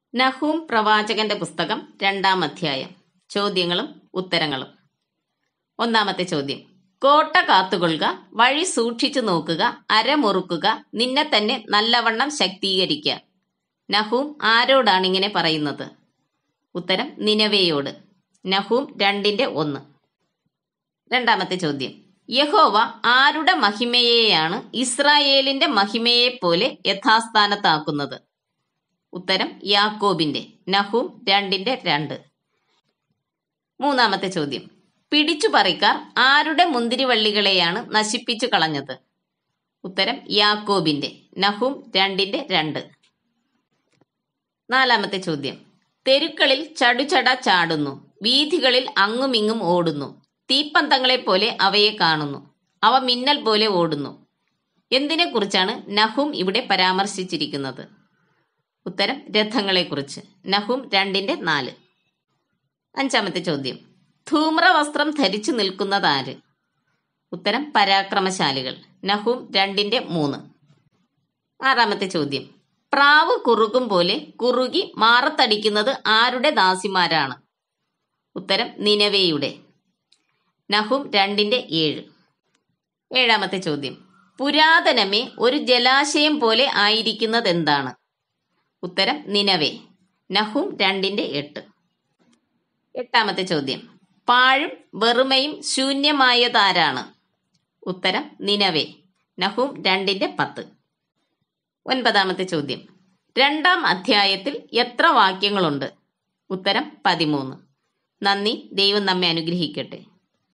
നഹൂം പ്രവാചകന്റെ പുസ്തകം രണ്ടാം അധ്യായം ചോദ്യങ്ങളും ഉത്തരങ്ങളും ഒന്നാമത്തെ ചോദ്യം കോട്ട കാത്തുകൊള്ളുക വഴി സൂക്ഷിച്ചു നോക്കുക അരമുറുക്കുക നിന്നെ തന്നെ നല്ലവണ്ണം ശക്തീകരിക്കുക നഹൂം ആരോടാണ് ഇങ്ങനെ പറയുന്നത് ഉത്തരം നിനവയോട് നഹൂം രണ്ടിന്റെ ഒന്ന് രണ്ടാമത്തെ ചോദ്യം യഹോവ ആരുടെ മഹിമയെയാണ് ഇസ്രായേലിന്റെ മഹിമയെപ്പോലെ യഥാസ്ഥാനത്താക്കുന്നത് ഉത്തരം യാക്കോബിന്റെ നഹൂം രണ്ടിന്റെ രണ്ട് മൂന്നാമത്തെ ചോദ്യം പിടിച്ചു പറിക്കാർ ആരുടെ മുന്തിരിവള്ളികളെയാണ് നശിപ്പിച്ചു കളഞ്ഞത് ഉത്തരം യാക്കോബിന്റെ നഹൂം രണ്ടിന്റെ രണ്ട് നാലാമത്തെ ചോദ്യം തെരുക്കളിൽ ചടുചട ചാടുന്നു വീഥികളിൽ അങ്ങുമിങ്ങും ഓടുന്നു തീപ്പന്തങ്ങളെ പോലെ അവയെ കാണുന്നു അവ മിന്നൽ പോലെ ഓടുന്നു എന്തിനെക്കുറിച്ചാണ് നഹും ഇവിടെ പരാമർശിച്ചിരിക്കുന്നത് ഉത്തരം രഥങ്ങളെക്കുറിച്ച് നഹും രണ്ടിന്റെ നാല് അഞ്ചാമത്തെ ചോദ്യം ധൂമ്ര വസ്ത്രം ധരിച്ചു നിൽക്കുന്നതാര് ഉത്തരം പരാക്രമശാലികൾ നഹും രണ്ടിന്റെ മൂന്ന് ആറാമത്തെ ചോദ്യം പ്രാവ് കുറുകും പോലെ കുറുകി മാറത്തടിക്കുന്നത് ആരുടെ ദാസിമാരാണ് ഉത്തരം നിനവയുടെ നഹും രണ്ടിന്റെ ഏഴ് ഏഴാമത്തെ ചോദ്യം പുരാതനമേ ഒരു ജലാശയം പോലെ ആയിരിക്കുന്നത് എന്താണ് ഉത്തരം നിനവേ നഹും രണ്ടിന്റെ എട്ട് എട്ടാമത്തെ ചോദ്യം പാഴും വെറുമയും ശൂന്യമായതാരാണ് ഉത്തരം നിനവേ നഹും രണ്ടിന്റെ പത്ത് ഒൻപതാമത്തെ ചോദ്യം രണ്ടാം അധ്യായത്തിൽ എത്ര വാക്യങ്ങളുണ്ട് ഉത്തരം പതിമൂന്ന് നന്ദി ദൈവം നമ്മെ അനുഗ്രഹിക്കട്ടെ